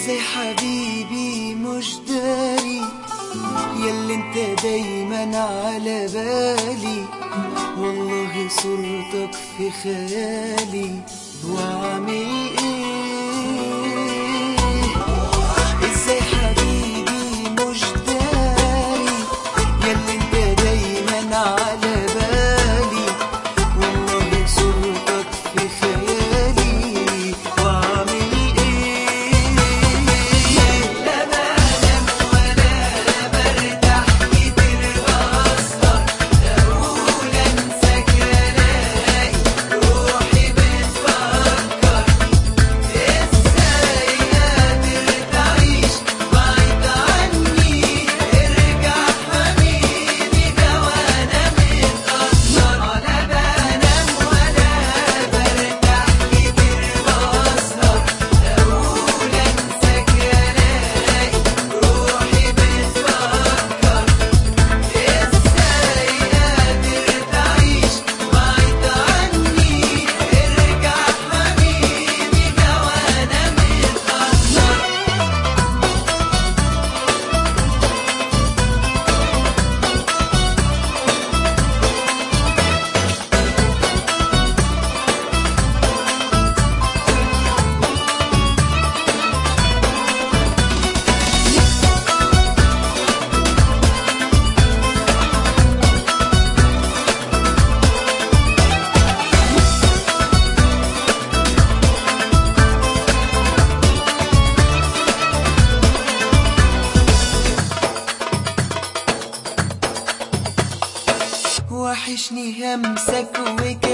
ازاي حبيبي مش داري ياللي انت دايما على بالي والله صورتك في خيالي واعمل ايه ازاي حبيبي مش داري ياللي انت دايما على بالي والله صورتك في خيالي واعمل ايه لا بنام ولا برتاح كتير بسهر اقول انساك الاقي روحي بتفكر ازاي قادر تعيش بعيد عني ارجع حبيبي ده وانا متأثر ولا بنام ولا برتاح كتير بسهر اقول انساك الاقي روحي بتفكر ازاي قادر تعيش بعيد عني ارجع حبيبي ده وانا متأثر وحشني همسك وكلامك